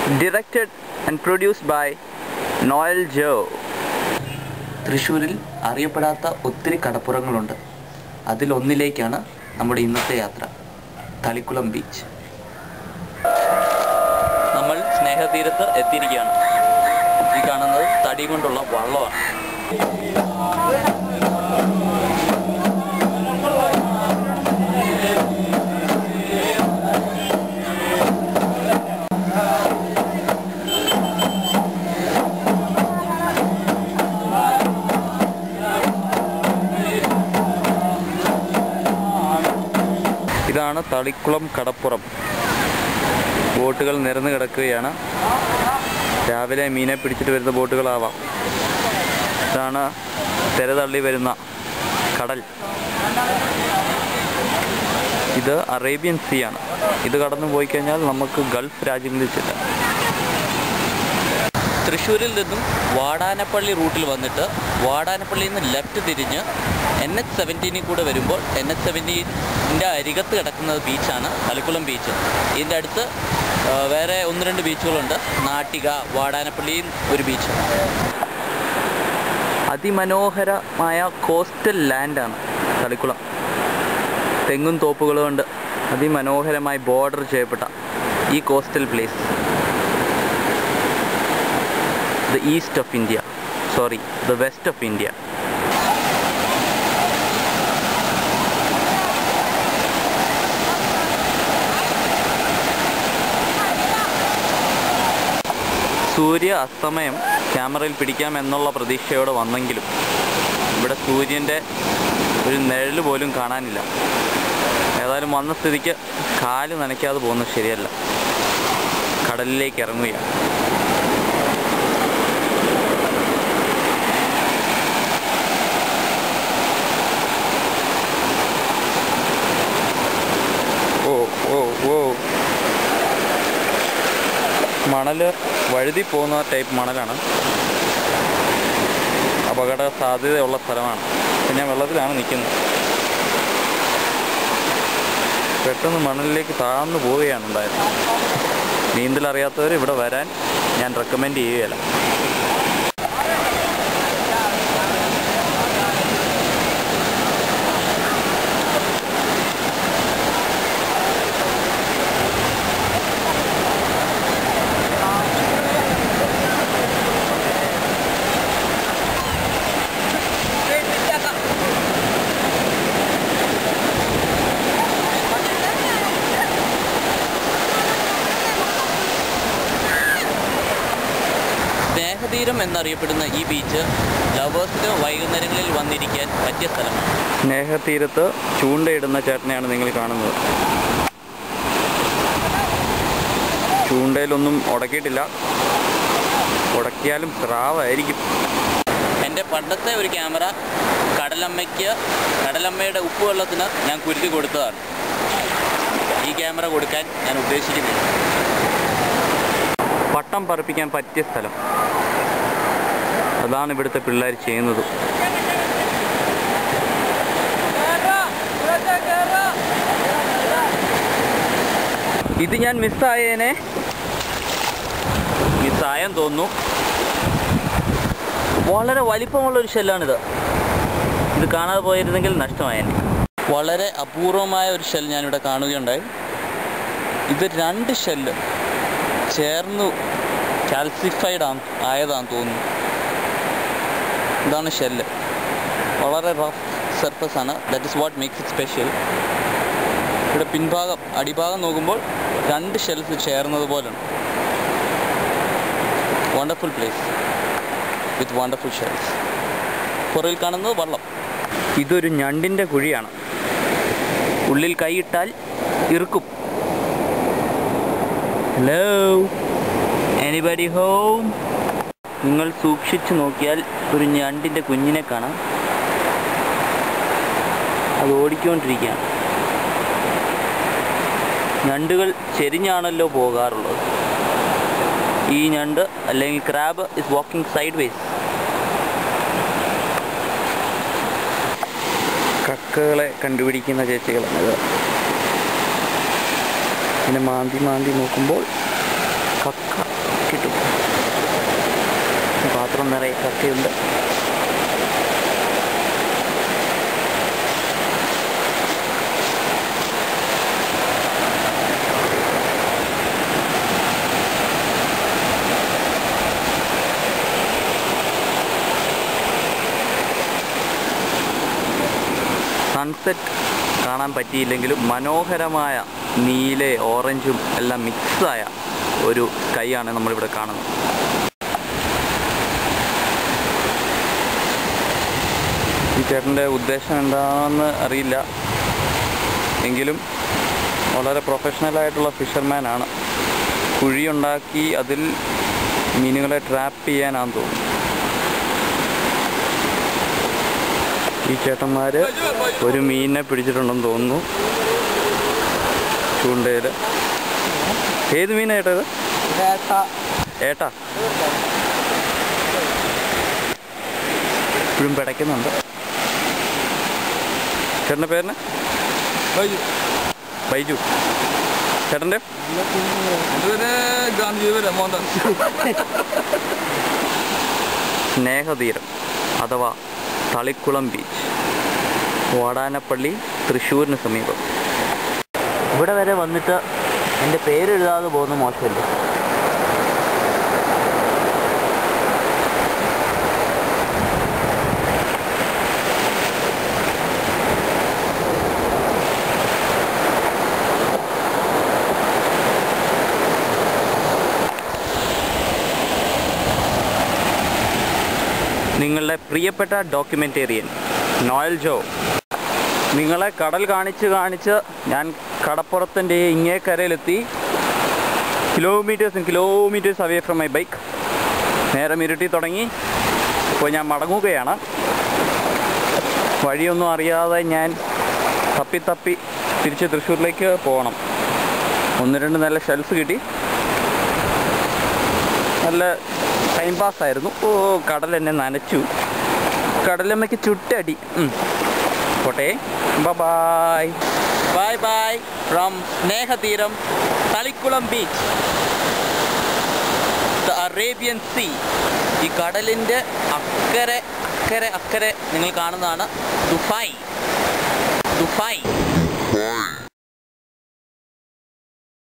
directed and produced by Noel Joe. തൃശ്ശൂരിൽ അറിയപ്പെടാത്ത ഒത്തിരി കടപ്പുറങ്ങളുണ്ട് അതിലൊന്നിലേക്കാണ് നമ്മുടെ ഇന്നത്തെ യാത്ര തളിക്കുളം ബീച്ച് നമ്മൾ സ്നേഹതീരത്ത് എത്തിയിരിക്കുകയാണ് ഈ കാണുന്നത് തടി കൊണ്ടുള്ള വള്ളമാണ് ഇതാണ് തളിക്കുളം കടപ്പുറം ബോട്ടുകൾ നിരന്ന് കിടക്കുകയാണ് രാവിലെ മീനെ പിടിച്ചിട്ട് വരുന്ന ബോട്ടുകളാവാം ഇതാണ് തിരതള്ളി വരുന്ന കടൽ ഇത് അറേബ്യൻ സീ ആണ് ഇത് കടന്നു പോയി കഴിഞ്ഞാൽ നമുക്ക് ഗൾഫ് രാജ്യങ്ങളിൽ ചെല്ലാം തൃശ്ശൂരിൽ നിന്നും വാടാനപ്പള്ളി റൂട്ടിൽ വന്നിട്ട് വാടാനപ്പള്ളിയിൽ നിന്ന് ലെഫ്റ്റ് തിരിഞ്ഞ് എൻ എച്ച് സെവൻറ്റീനിൽ കൂടെ വരുമ്പോൾ എൻ എച്ച് സെവൻറ്റീൻ്റെ അരികത്ത് കിടക്കുന്ന ബീച്ചാണ് തളിക്കുളം ബീച്ച് ഇതിൻ്റെ അടുത്ത് ആ, വേറെ ഒന്ന് രണ്ട് ബീച്ചുകളുണ്ട് നാട്ടിക വാടാനപ്പള്ളിയും ഒരു ബീച്ച് അതിമനോഹരമായ കോസ്റ്റൽ ലാൻഡാണ് തളിക്കുളം തെങ്ങും തോപ്പുകളും കൊണ്ട് അതിമനോഹരമായി ബോർഡർ ചെയ്യപ്പെട്ട ഈ coastal place the east of India. Sorry, the west of India. സൂര്യ അസ്തമയം ക്യാമറയിൽ പിടിക്കാം എന്നുള്ള പ്രതീക്ഷയോടെ വന്നെങ്കിലും ഇവിടെ സൂര്യൻ്റെ ഒരു നിഴല് പോലും കാണാനില്ല ഏതായാലും വന്ന സ്ഥിതിക്ക് കാല് നനയ്ക്കാതെ പോകുന്നത് ശരിയല്ല കടലിലേക്ക് ഇറങ്ങുകയാണ് ഓ ഓ ഓ മണല് വഴുതി പോകുന്ന ടൈപ്പ് മണലാണ് അപകട സാധ്യതയുള്ള സ്ഥലമാണ് ഇപ്പം ഞാൻ വെള്ളത്തിലാണ് നിൽക്കുന്നത് പെട്ടെന്ന് മണലിലേക്ക് താഴ്ന്നു പോവുകയാണ് ഉണ്ടായത് നീന്തൽ അറിയാത്തവർ ഇവിടെ വരാൻ ഞാൻ റെക്കമെൻഡ് ചെയ്യുകയില്ല സ്നേഹതീരം എന്നറിയപ്പെടുന്ന ഈ ബീച്ച് ലവേഴ്സിന് വൈകുന്നേരങ്ങളിൽ വന്നിരിക്കാൻ പറ്റിയ സ്ഥലമാണ് സ്നേഹതീരത്ത് ചൂണ്ടയിടുന്ന ചേട്ടനെയാണ് നിങ്ങൾ കാണുന്നത് ചൂണ്ടയിലൊന്നും ഉടക്കിയിട്ടില്ല ഉടക്കിയാലും സ്രാവായിരിക്കും എൻ്റെ പണ്ടത്തെ ഒരു ക്യാമറ കടലമ്മയ്ക്ക് കടലമ്മയുടെ ഉപ്പുവെള്ളത്തിന് ഞാൻ കുരുതി കൊടുത്തതാണ് ഈ ക്യാമറ കൊടുക്കാൻ ഞാൻ ഉദ്ദേശിക്കുന്നില്ല പട്ടം പറപ്പിക്കാൻ പറ്റിയ സ്ഥലം അതാണ് ഇവിടുത്തെ പിള്ളേർ ചെയ്യുന്നത് ഇത് ഞാൻ മിസ്സായേനെ മിസ്സായെന്ന് തോന്നുന്നു വളരെ വലിപ്പമുള്ളൊരു ഷെല്ലാണിത് ഇത് കാണാതെ പോയിരുന്നെങ്കിൽ നഷ്ടമായേനെ വളരെ അപൂർവമായ ഒരു ഷെൽ ഞാനിവിടെ കാണുകയുണ്ടായി ഇത് രണ്ട് ഷെല്ല് ചേർന്ന് കാൽസിഫൈഡ് ആണ് ആയതാന്ന് തോന്നുന്നു ഇതാണ് ഷെല്ല് വളരെ റഫ് സർഫസ് ആണ് that is what makes it special ഇവിടെ പിൻഭാഗം അടിഭാഗം നോക്കുമ്പോൾ രണ്ട് ഷെൽസ് ചേർന്നത് പോലെയാണ് wonderful place with wonderful shells പുറകിൽ കാണുന്നത് വള്ളം ഇതൊരു ഞണ്ടിൻ്റെ കുഴിയാണ് ഉള്ളിൽ കൈയിട്ടാൽ ഇറുക്കും ഹലോ എനിബഡി ഹോം നിങ്ങൾ സൂക്ഷിച്ചു നോക്കിയാൽ ഒരു ഞണ്ടിൻ്റെ കുഞ്ഞിനെ കാണാം അത് ഓടിക്കൊണ്ടിരിക്കുകയാണ് ഞണ്ടുകൾ ചെരിഞ്ഞാണല്ലോ പോകാറുള്ളത് ഈ ഞണ്ട് അല്ലെങ്കിൽ crab is walking sideways കക്കകളെ കണ്ടുപിടിക്കുന്ന ചേച്ചികളാണിത് പിന്നെ മാന്തി മാന്തി നോക്കുമ്പോൾ കക്ക വെള്ളം നിറയെ കക്കയുണ്ട് സൺസെറ്റ് കാണാൻ പറ്റിയില്ലെങ്കിലും മനോഹരമായ നീല ഓറഞ്ചും എല്ലാം മിക്സായ ഒരു സ്കൈയാണ് നമ്മളിവിടെ കാണുന്നത് ഈ ചേട്ടൻ്റെ ഉദ്ദേശം എന്താണെന്ന് അറിയില്ല എങ്കിലും വളരെ പ്രൊഫഷണലായിട്ടുള്ള ഫിഷർമാനാണ് കുഴിയുണ്ടാക്കി അതിൽ മീനുകളെ ട്രാപ്പ് ചെയ്യാനാന്ന് തോന്നുന്നു ഈ ചേട്ടന്മാർ ഒരു മീനിനെ പിടിച്ചിട്ടുണ്ടെന്ന് തോന്നുന്നു ചൂണ്ടയിൽ ഏത് മീനാ ചേട്ടാ ഇത് ഏട്ടാ ഇപ്പോഴും പിടയ്ക്കുന്നുണ്ട് ചേട്ടൻ്റെ പേരിന് ബൈജു ചേട്ടൻ്റെ ഇതുവരെ ഗാന്ധി വരെ മോഹൻദാസ് സ്നേഹതീരം അഥവാ തളിക്കുളം ബീച്ച് വാടാനപ്പള്ളി തൃശ്ശൂരിന് സമീപം ഇവിടെ വരെ വന്നിട്ട് എൻ്റെ പേരെഴുതാതെ പോകുന്ന മോശമല്ലേ നിങ്ങളുടെ പ്രിയപ്പെട്ട ഡോക്യുമെൻറ്റേറിയൻ നോയൽ ജോ നിങ്ങളെ കടൽ കാണിച്ച് കാണിച്ച് ഞാൻ കടപ്പുറത്തിൻ്റെ ഇങ്ങേ കരയിലെത്തി kilometres kilometres away from my bike നേരം ഇരുട്ടി തുടങ്ങി ഇപ്പോൾ ഞാൻ മടങ്ങുകയാണ് വഴിയൊന്നും അറിയാതെ ഞാൻ തപ്പി തപ്പി തിരിച്ച് തൃശ്ശൂരിലേക്ക് പോകണം ഒന്ന് രണ്ട് നല്ല ഷെൽസ് കിട്ടി നല്ല ടൈം പാസ് ആയിരുന്നു ഓ കടൽ എന്നെ നനച്ചു കടലമ്മയ്ക്ക് ചുട്ടടി ഉം. പോട്ടെ bye bye bye from Snehatheeram Thalikulam beach the Arabian sea ഈ കടലിൻ്റെ അക്കരെ അക്കരെ അക്കരെ നിങ്ങൾ കാണുന്നതാണ് ദുബായ് ദുബായ്